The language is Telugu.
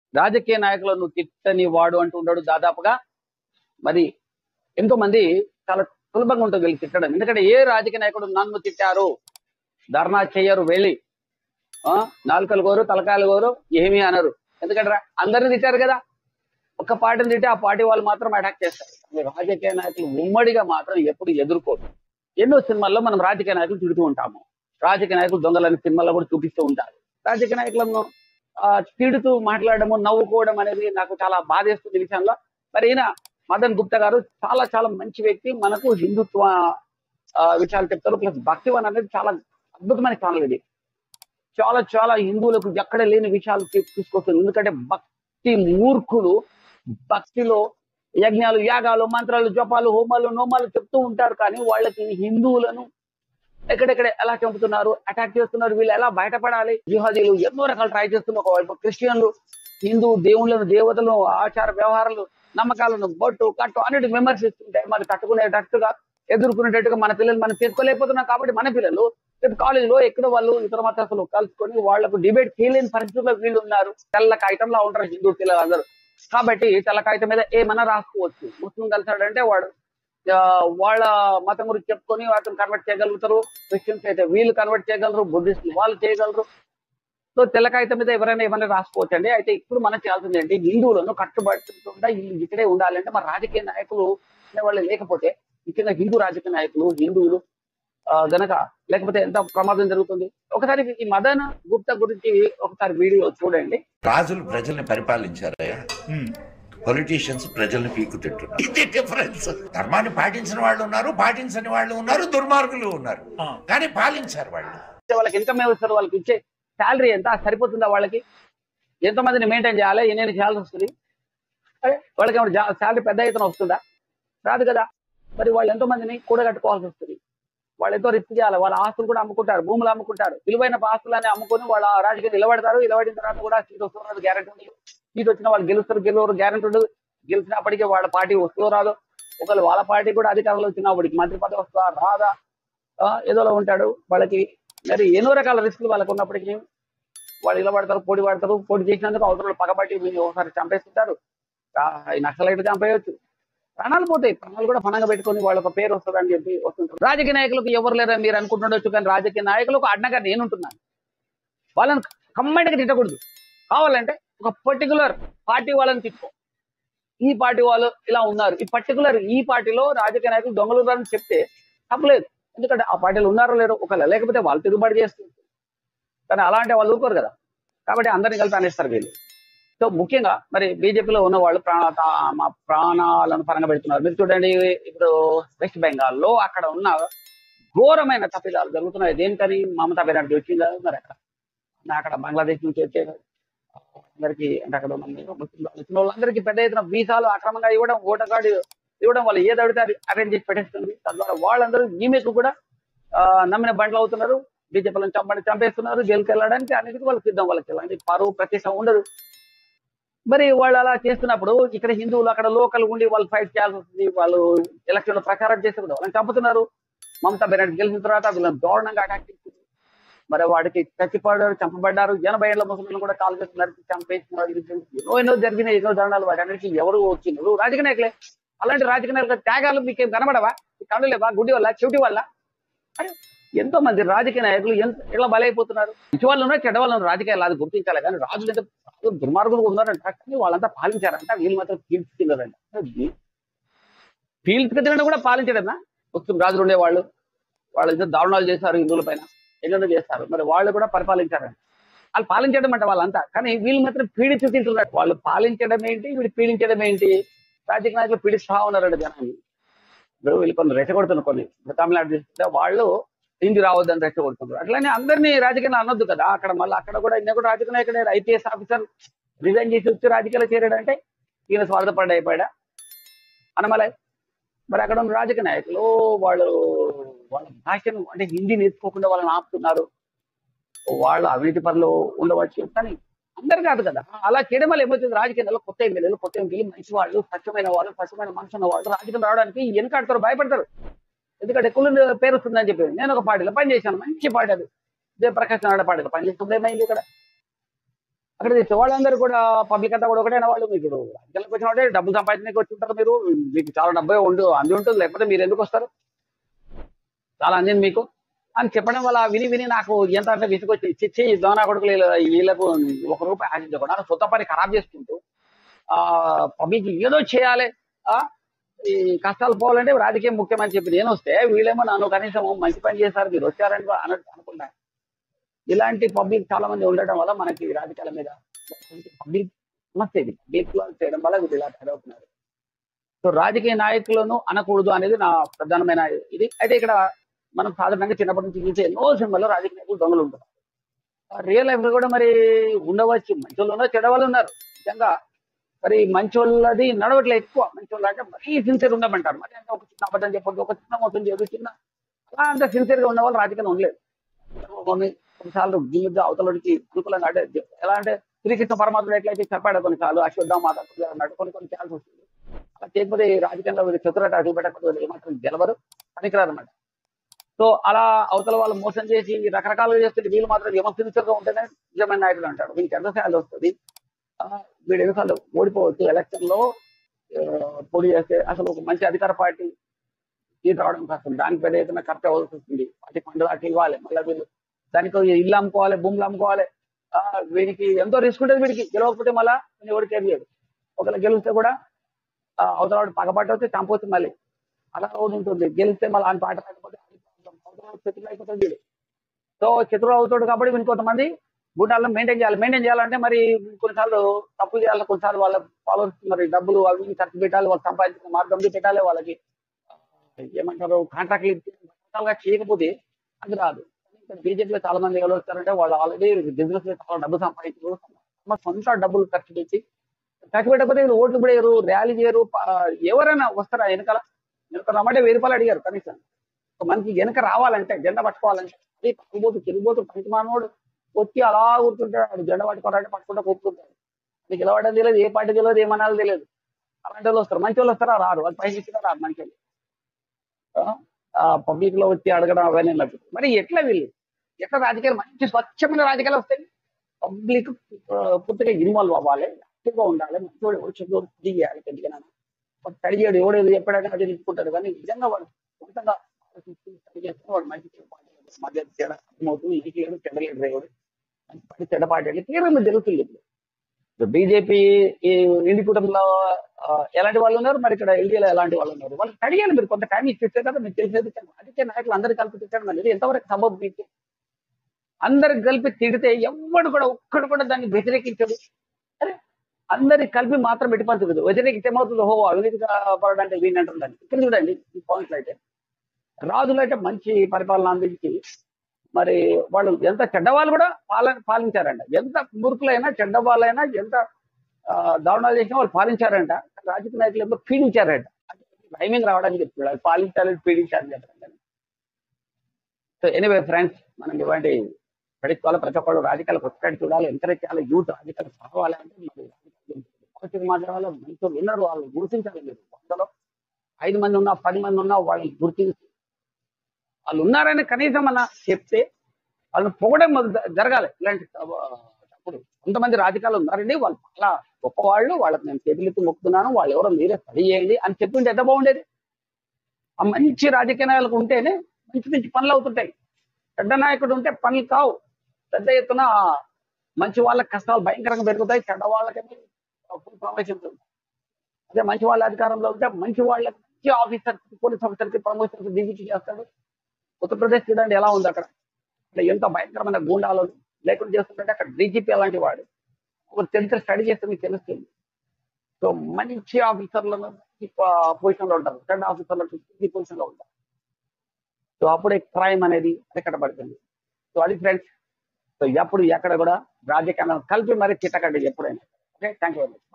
రాజకీయ నాయకులను తిట్టని వాడు అంటూ ఉన్నాడు దాదాపుగా మరి ఎంతో మంది చాలా సులభంగా ఉంటుంది వీళ్ళు తిట్టడం ఎందుకంటే ఏ రాజకీయ నాయకుడు నన్ను తిట్టారు ధర్నా చెయ్యరు వెళ్ళి ఆ నాలుకలు కోరు తలకాయలు కోరు ఏమీ అనరు ఎందుకంటే రా- అందరిని తిట్టారు కదా ఒక పార్టీని తిట్టి ఆ పార్టీ వాళ్ళు మాత్రం అటాక్ చేస్తారు కానీ రాజకీయ నాయకులు ఉమ్మడిగా మాత్రం ఎప్పుడు ఎదుర్కోరు ఎన్నో సినిమాల్లో మనం రాజకీయ నాయకులు తిడుతూ ఉంటాము రాజకీయ నాయకులు దొంగలని సినిమాల్లో కూడా చూపిస్తూ ఉంటారు రాజకీయ నాయకులను ఆ, తిడుతూ మాట్లాడము నవ్వుకోవడం అనేది నాకు చాలా బాధేస్తుంది ఈ విషయంలో మరి ఈయన మదన్ గుప్తా గారు చాలా చాలా మంచి వ్యక్తి మనకు హిందుత్వ ఆ, విషయాలు చెప్తారు ప్లస్ భక్తివన్ అనేది చాలా అద్భుతమైన ఛానల్ ఇది చాలా చాలా హిందువులకు ఎక్కడ లేని విషయాలు తీ- తీసుకొస్తుంది ఎందుకంటే భక్తి మూర్ఖులు భక్తిలో యజ్ఞాలు యాగాలు మంత్రాలు జపాలు హోమాలు నోమాలు చెప్తూ ఉంటారు కానీ వాళ్ళకి హిందువులను ఎక్కడెక్కడ ఎలా చంపుతున్నారు అటాక్ చేస్తున్నారు వీళ్ళు ఎలా బయటపడాలి జిహాదీలు ఎన్నో రకాలు ట్రై చేస్తున్నారు ఒకవైపు క్రిస్టియన్లు హిందూ దేవుళ్ళను దేవతలను ఆచార వ్యవహారాలు నమ్మకాలను బొట్టు కట్టు అన్నిటి విమర్శిస్తుంటే మరి తట్టుకునేటట్టుగా ఎదుర్కొనేటట్టుగా మన పిల్లలు మనం చేసుకోలేకపోతున్నాం కాబట్టి మన పిల్లలు రేపు కాలేజీలో ఎక్కడ వాళ్ళు ఇతర మతస్థులు కలుసుకొని వాళ్ళకు డిబేట్ చేయలేని పరిస్థితుల్లో వీళ్ళు ఉన్నారు తెల్ల కాగితంలో ఉంటారు హిందూ పిల్లలు అందరూ కాబట్టి తెల్ల కాగితం మీద ఏమన్నా రాసుకోవచ్చు ముస్లిం కలిసాడంటే వాడు ఆ, వాళ్ళ మతం గురించి చెప్పుకొని వాటిని కన్వర్ట్ చేయగలుగుతారు క్రిస్టియన్స్ అయితే వీళ్ళు కన్వర్ట్ చేయగలరు బుద్ధిస్టులు వాళ్ళు చేయగలరు సో తెల్ల కాగితం మీద ఎవరైనా ఏమైనా రాసుకోవచ్చు అండి అయితే ఇప్పుడు మనం చేయాల్సింది ఏంటి హిందువులను కట్టుబడుతుందా వీళ్ళు ఇక్కడే ఉండాలంటే మరి రాజకీయ నాయకులు వాళ్ళు లేకపోతే ముఖ్యంగా హిందూ రాజకీయ నాయకులు హిందువులు ఆ, గనక లేకపోతే ఎంత ప్రమాదం జరుగుతుంది ఒకసారి ఈ మదన్ గుప్తా గురించి ఒకసారి వీడియో చూడండి రాజులు ప్రజల్ని పరిపాలించారయ్యా పొలిటీషియన్స్ ప్రజల్ని పీకు తింటున్నారు ఇది డిఫరెన్స్ ధర్మాన్ని పాటించిన వాళ్ళు ఉన్నారు పాటించని వాళ్ళు ఉన్నారు దుర్మార్గులు ఉన్నారు కానీ పాలించారు వాళ్ళు ఇచ్చే వాళ్ళకి ఇన్కమ్ ఏమిస్తారు వాళ్ళకి ఇచ్చే శాలరీ ఎంత సరిపోతుందా వాళ్ళకి ఎంతమందిని మెయింటైన్ చేయాలి ఎన్ని చేయాల్సి వస్తుంది అరే వాళ్ళకి ఏమైనా శాలరీ పెద్ద ఎత్తున వస్తుందా రాదు కదా మరి వాళ్ళు ఎంతో మందిని కూడగట్టుకోవాల్సి వస్తుంది వాళ్ళు ఎంతో రిస్క్ చేయాలి వాళ్ళ ఆస్తులు కూడా అమ్ముకుంటారు భూములు అమ్ముకుంటారు విలువైన ఆస్తులని అమ్ముకొని వాళ్ళ రాజకీయం నిలబడతారు నిలబడిన తర్వాత కూడా సీట్ వస్తున్నారు గ్యారెంటీ ఉండదు సీట్ వచ్చిన వాళ్ళు గెలుస్తారు గెలవరు గ్యారెంటీ ఉండదు గెలిచినప్పటికీ వాళ్ళ పార్టీ వస్తుందో రాదో ఒకవేళ వాళ్ళ పార్టీ కూడా అధికారంలో వచ్చిన వాడికి మంత్రి పదవి వస్తుందా రాదా ఆ, ఏదోలా ఉంటాడు వాళ్ళకి మరి ఎన్నో రకాల రిస్కులు వాళ్ళకు ఉన్నప్పటికీ వాళ్ళు ఇలా పడతారు పోటీ పడతారు పోటీ చేసినందుకు అవసరం పగబట్టి వీళ్ళు ఒకసారి చంపేస్తుంటారు ఆ, ఈ నక్సలైట్ చంపేయచ్చు ప్రాణాలు పోతాయి ప్రాణాలు కూడా పనంగా పెట్టుకొని వాళ్ళ ఒక పేరు వస్తుంది అని చెప్పి వస్తుంటారు రాజకీయ నాయకులకు ఎవరు లేరని మీరు అనుకుంటుండొచ్చు కానీ రాజకీయ నాయకులకు అడ్డగా నేను ఉంటున్నాను వాళ్ళని కమ్మంటిగా తిట్టకూడదు కావాలంటే ఒక పర్టికులర్ పార్టీ వాళ్ళని తిట్టుకో ఈ పార్టీ వాళ్ళు ఇలా ఉన్నారు ఈ పర్టికులర్ ఈ పార్టీలో రాజకీయ నాయకులు దొంగలు ఉన్నారని చెప్తే తప్పలేదు ఎందుకంటే ఆ పార్టీలు ఉన్నారో లేరో ఒకవేళ లేకపోతే వాళ్ళు తిరుగుబాటు చేస్తుంది కానీ అలా అంటే వాళ్ళు ఊరుకోరు కదా కాబట్టి అందరిని కలిపి అనేస్తారు వీళ్ళు సో ముఖ్యంగా మరి బీజేపీలో ఉన్న వాళ్ళు ప్రాణ తా- మా ప్రాణాలను పరంగా పెడుతున్నారు మీరు చూడండి ఇప్పుడు వెస్ట్ బెంగాల్లో అక్కడ ఉన్న ఘోరమైన తప్పిదాలు జరుగుతున్నాయి దేనికని మమతా బెనర్జీ వచ్చిందా మరి అక్కడ నా అక్కడ బంగ్లాదేశ్ నుంచి వచ్చే అందరికి అంటే అక్కడ ఉన్న ముస్లింలు వచ్చిన వాళ్ళందరికీ పెద్ద ఎత్తున వీసాలు అక్రమంగా ఇవ్వడం ఓటర్ కార్డు ఇవ్వడం వాళ్ళు ఏది అడిగితే అది అరేంజ్ చేసి పెట్టేస్తుంది తద్వారా వాళ్ళందరూ ఈమెకు కూడా ఆ, నమ్మిన బండ్లు అవుతున్నారు బీజేపీలను చంపని చంపేస్తున్నారు జైలుకి వెళ్ళడానికి అన్నిటికీ వాళ్ళకి సిద్ధం వాళ్ళకి వెళ్ళడానికి పరువు ప్రతిష్ట ఉండదు మరి వాళ్ళు అలా చేస్తున్నప్పుడు ఇక్కడ హిందువులు అక్కడ లోకల్ ఉండి వాళ్ళు ఫైట్ చేయాల్సి వస్తుంది వాళ్ళు ఎలక్షన్ లో ప్రచారం చేస్తే కూడా వాళ్ళని చంపుతున్నారు మమతా బెనర్జీ గెలిచిన తర్వాత వీళ్ళని దారుణంగా అటాక్ చేస్తుంది మరి వాడికి చచ్చిపడ్డారు చంపబడ్డారు ఎనభై ఏళ్ళ ముసలిని కూడా కాల్ చేసి నరికి చంపేస్తున్నారు ఇది జరిగింది. ఎన్నో ఎన్నో జరిగిన ఎన్నో దండాలు వాటి అన్నిటికీ ఎవరు వచ్చినారు రాజకీయ నాయకులే అలాంటి రాజకీయ నాయకుల త్యాగాలు మీకేం కనబడవా ఈ కళ్ళు లేవా గుడ్డి వల్ల చెవిటి వల్ల అరే ఎంతో మంది రాజకీయ నాయకులు ఎంత ఇలా బలైపోతున్నారు మంచి వాళ్ళు ఉన్నారు చెడ్డ వాళ్ళు ఉన్నారు రాజకీయాలు అది గుర్తించాలి కానీ రాజులు అయితే రాజులు దుర్మార్గులు ఉన్నారంట కానీ వాళ్ళంతా పాలించారంట వీళ్ళు మాత్రం పీల్చుకున్నారంట పీల్చుకు కూడా పాలించడమా ముస్లిం రాజులు ఉండేవాళ్ళు వాళ్ళు ఏదో దారుణాలు చేశారు హిందువుల పైన ఎన్నో చేస్తారు మరి వాళ్ళు కూడా పరిపాలించారంట వాళ్ళు పాలించడం అంట వాళ్ళంతా కానీ వీళ్ళు మాత్రం పీడించి తింటున్నారు వాళ్ళు పాలించడం ఏంటి వీళ్ళు పీడించడం ఏంటి రాజకీయ నాయకులు పీడిస్తా ఉన్నారంట జనాన్ని ఇప్పుడు వీళ్ళు కొన్ని రెచ్చగొడుతున్నారు కొన్ని ఇప్పుడు తమిళనాడు చూస్తే వాళ్ళు హిందీ రావద్దని రెచ్చగొడుతున్నారు అట్లనే అందరినీ రాజకీయాలు అనొద్దు కదా అక్కడ మళ్ళీ అక్కడ కూడా ఇన్న కూడా రాజకీయ నాయకుడు ఐపీఎస్ ఆఫీసర్ రిజైన్ చేసి వచ్చి రాజకీయాలు చేరాడంటే ఈయన స్వార్థపడ్డ అయిపోయాడా అనమలే మరి అక్కడ ఉన్న రాజకీయ నాయకులు వాళ్ళు వాళ్ళ భాషను అంటే హిందీ నేర్చుకోకుండా వాళ్ళని ఆపుతున్నారు వాళ్ళు అవినీతి పనులు ఉండవచ్చు కానీ అందరు కాదు కదా అలా చేయడం వల్ల ఏమవుతుంది రాజకీయాల్లో కొత్త ఎమ్మెల్యేలు కొత్త ఎంపీలు మంచి వాళ్ళు స్వచ్ఛమైన వాళ్ళు స్వచ్ఛమైన మనసు ఉన్న వాళ్ళు రాజకీయం రావడానికి వెనకాడతారు భయపడతారు ఎందుకంటే కుళ్ళు పేరు వస్తుందని చెప్పి నేను ఒక పార్టీలో పనిచేశాను మంచి పార్టీ అది జయప్రకాష్ నారాయణ పార్టీలో పనిచేస్తుంది ఏమైంది ఇక్కడ అక్కడ తెచ్చే వాళ్ళందరూ కూడా పబ్లిక్ అంతా కూడా ఒకటైన వాళ్ళు మీకు రాజకీయాలకు వచ్చిన వాడే డబ్బులు సంపాదించడానికి వచ్చి ఉంటారు మీరు మీకు చాలా డబ్బే ఉండు అంది ఉంటుంది లేకపోతే మీరు ఎందుకు వస్తారు చాలా అందింది మీకు అని చెప్పడం వల్ల విని విని నాకు ఎంత అంటే విసుకొచ్చి చిచ్చి దోనా కొడుకులు వీళ్ళ- వీళ్ళకు ఒక రూపాయి ఆశించకుండా సొంత పని ఖరాబ్ చేసుకుంటూ ఆ పబ్లిక్ ఏదో చేయాలి ఆ ఈ కష్టాలు పోవాలంటే రాజకీయం ముఖ్యమని చెప్పి నేను వస్తే వీళ్ళేమో నన్ను కనీసం మంచి పని చేశారు మీరు వచ్చారని కూడా అన్నట్టు అనుకున్నా ఇలాంటి పబ్లిక్ చాలా మంది ఉండటం వల్ల మనకి రాజకీయాల మీద పబ్లిక్ సమస్య ఇది పబ్లిక్ లో చేయడం వల్ల వీళ్ళు ఇలా తయారవుతున్నారు సో రాజకీయ నాయకులను అనకూడదు అనేది నా ప్రధానమైన ఇది అయితే ఇక్కడ మనం సాధారణంగా చిన్నప్పటి నుంచి చూసే ఎన్నో సినిమాల్లో రాజకీయ నాయకులు దొంగలు ఉంటున్నారు రియల్ లైఫ్ లో కూడా మరి ఉండవచ్చు మంచి వాళ్ళు ఉన్నారు చెడ్డ వాళ్ళు ఉన్నారు నిజంగా మరి మంచి వాళ్ళది నడవట్లే ఎక్కువ మంచి వాళ్ళు అంటే మరీ సిన్సియర్ ఉండమంటారు మరి అంటే ఒక చిన్న అబద్ధం చెప్పొద్దు ఒక చిన్న మొత్తం చేయదు చిన్న అలా అంత సిన్సియర్ గా ఉన్న వాళ్ళు రాజకీయం ఉండలేదు కొన్ని కొన్నిసార్లు జీవిత అవతలకి అనుకూలంగా అంటే ఎలా అంటే శ్రీకృష్ణ పరమాత్ముడు ఎట్లయితే చెప్పాడు కొన్నిసార్లు అశ్వత్థామ మాత అన్నట్టు కొన్ని కొన్ని చేయాల్సి వస్తుంది అలా చేయకపోతే ఈ రాజకీయంలో వీళ్ళు చతురట అడుగు పెట్టకపోతే ఏమాత్రం గెలవరు పనికిరారు అన్నమాట సో అలా అవతల వాళ్ళు మోసం చేసి రకరకాలుగా చేస్తుంటే వీళ్ళు మాత్రం ఏమో సిన్సియర్ గా ఉంటేనే నిజమైన నాయకుడు అంటాడు వీళ్ళకి ఎంత శాలరీ వస్తుంది ఆ, వీడు ఎన్నిసార్లు ఓడిపోవచ్చు ఎలక్షన్ లో ఆ, పోటీ చేస్తే అసలు ఒక మంచి అధికార పార్టీ సీట్ రావడం కష్టం దానికి పెద్ద ఎత్తున ఖర్చు అవ్వాల్సి వస్తుంది వాటి పండుగ అట్లా ఇవ్వాలి మళ్ళీ వీళ్ళు దానికి ఇల్లు అమ్ముకోవాలి భూములు అమ్ముకోవాలి ఆ, వీడికి ఎంతో రిస్క్ ఉంటుంది వీడికి గెలవకపోతే మళ్ళీ ఎవరికి ఏం చేయదు ఒకవేళ గెలిస్తే కూడా ఆ, అవతల వాడు పగపాటు వచ్చి చంపవచ్చు మళ్ళీ అలా కూడా ఉంటుంది గెలిస్తే మళ్ళీ ఆయన పాట రాకపోతే అది problem. అవతల వాడు శత్రువు అయిపోతాడు వీడు సో శత్రువు అవుతాడు కాబట్టి వీళ్ళు కొంతమంది గుండాలను మెయింటైన్ చేయాలి మెయింటైన్ చేయాలంటే మరి కొన్నిసార్లు తప్పులు చేయాలి కొన్నిసార్లు వాళ్ళ ఫాలోవర్స్ మరి డబ్బులు అవి ఇవి ఖర్చు పెట్టాలి వాళ్ళు సంపాదించిన మార్గం పెట్టాలి వాళ్ళకి ఆ, ఏమంటారు కాంట్రాక్ట్లు రకరకాలుగా చేయకపోతే అది రాదు బీజేపీలో చాలా మంది ఎవరు వస్తారంటే వాళ్ళు ఆల్రెడీ బిజినెస్ లో చాలా డబ్బు సంపాదించారు తమ సొంత డబ్బులు ఖర్చు పెట్టి ఖర్చు పెట్టకపోతే వీళ్ళు ఓట్లు కూడా వేయరు ర్యాలీ చేయరు ప- ఎవరైనా వస్తారా వెనకాల వెనక రమ్మంటే వెయ్యి రూపాయలు అడిగారు కనీసం ఒక మనిషి వెనక రావాలంటే జెండా పట్టుకోవాలంటే అది పట్టుకుపోతూ తిరిగిపోతూ పనికి మానవుడు వచ్చి అలా కూర్చుంటాడు వాడు జెండా పట్టుకోవాలంటే పట్టుకుంటూ కూర్చుంటాడు అది గెలవడం తెలియదు ఏ పార్టీ తెలియదు ఏమనాలో తెలియదు అలాంటి వాళ్ళు వస్తారు మంచి వాళ్ళు వస్తారా రారు వాళ్ళు పైకి ఇచ్చినా రారు మంచి వాళ్ళు పబ్లిక్ లో వచ్చి అడగడం అవన్నీ లేదు మరి ఎట్లా వీళ్ళు ఎట్లా రాజకీయాలు మంచి స్వచ్ఛమైన రాజకీయాలు వస్తాయి పబ్లిక్ పూర్తిగా ఇన్వాల్వ్ అవ్వాలి యాక్టివ్ గా ఉండాలి మంచివాడు ఎవరు చెడు దిగేయాలి కొద్దిగా స్టడీ చేయడు ఎవడు ఏదో చెప్పాడని అది నిలుపుకుంటాడు కానీ నిజంగా వాడు సొంతంగా ఆలోచించి study చేస్తే వాడు మంచి మధ్య తేడా అర్థమవుతుంది ఇంటికి లేడు చెడలేడు రేవుడు మంచి పని చెడపాటాడు తీవ్రంగా జరుగుతుంది ఇప్పుడు బీజేపీ ఈ ఇండి కూటమిలో ఆ, ఎలాంటి వాళ్ళు ఉన్నారు మరి ఇక్కడ ఎల్డీలో ఎలాంటి వాళ్ళు ఉన్నారు వాళ్ళు స్టడీ చేయాలి మీరు కొంత టైం ఇచ్చేస్తే కదా మీకు తెలిసేది అందుకే నాయకులు అందరు కలిపి తిట్టడం అనేది ఎంతవరకు సబబు మీకు అందరికి కలిపి తిడితే ఎవడు కూడా ఒక్కడు కూడా దాన్ని వ్యతిరేకించడు అరే అందరి కలిపి మాత్రం పెట్టిపరచదు వ్యతిరేకిస్తే ఏమవుతుంది ఓహో అవినీతి పడడానికి వీణి అంటుందని ఇక్కడ చూడండి ఈ పాయింట్లు అయితే రాజులు అయితే మంచి పరిపాలన అందించి మరి వాళ్ళు ఎంత చెడ్డవాళ్ళు కూడా పాలన పాలించారంట ఎంత మూర్ఖులైనా చెడ్డవాళ్ళైనా ఎంత ఆ, దారుణాలు చేసినా వాళ్ళు పాలించారంట రాజకీయ నాయకులు ఏమో పీడించారంట రైమింగ్ రావడానికి చెప్తున్నాడు పాలించాలి పీడించాలని చెప్పారంట సో ఎనీవే ఫ్రెండ్స్ మనం ఇవ్వండి పెట్టుకోవాలి ప్రతి ఒక్కరు రాజకీయాలు కొట్టుకాడి చూడాలి ఎంకరేజ్ చేయాలి యూత్ రాజకీయాలు కావాలి అంటే మరి రాజకీయాలు పాజిటివ్ మాట్లాడాలి మంచి ఉన్నారు వాళ్ళు గుర్తించాలి మీరు వందలో ఐదు మంది ఉన్నా పది మంది ఉన్నా వాళ్ళని గుర్తించి వాళ్ళు ఉన్నారని కనీసం మన చెప్తే వాళ్ళని పొగడం మొదలు జరగాలి ఇలాంటి అప్పుడు కొంతమంది రాజకీయాలు ఉన్నారండి వాళ్ళు చాలా గొప్పవాళ్ళు వాళ్ళకి నేను చేతులెత్తి మొక్కుతున్నాను వాళ్ళు ఎవరో మీరే స్టడీ చేయండి అని చెప్పింటే ఎంత బాగుండేది ఆ మంచి రాజకీయ నాయకులకు ఉంటేనే మంచి మంచి పనులు అవుతుంటాయి పెద్ద నాయకుడు ఉంటే పనులు కావు పెద్ద ఎత్తున మంచి వాళ్ళకి కష్టాలు భయంకరంగా పెరుగుతాయి చెడ్డ వాళ్ళకేమో ఫుల్ ప్రమోషన్స్ ఉంటాయి అదే మంచి వాళ్ళ అధికారంలో ఉంటే మంచి వాళ్ళకి మంచి ఆఫీసర్ పోలీస్ ఆఫీసర్ కి ప్రమోషన్స్ దిగి చేస్తాడు ఉత్తరప్రదేశ్ చూడండి ఎలా ఉంది అక్కడ అక్కడ ఎంత భయంకరమైన గూండాలు లేకుండా చేస్తుంటే అక్కడ డీజీపీ అలాంటి వాడు ఒక చరిత్ర స్టడీ చేస్తే మీకు తెలుస్తుంది సో మంచి ఆఫీసర్లు మంచి పొజిషన్ లో ఉంటారు చెడ్డ ఆఫీసర్లు పొజిషన్ లో ఉంటారు సో అప్పుడే క్రైమ్ అనేది అరికట్టబడుతుంది సో అది ఫ్రెండ్స్ సో ఎప్పుడు ఎక్కడ కూడా రాజకీయాలను కలిపి మరి చిట్టకండి ఎప్పుడైనా okay thank you very much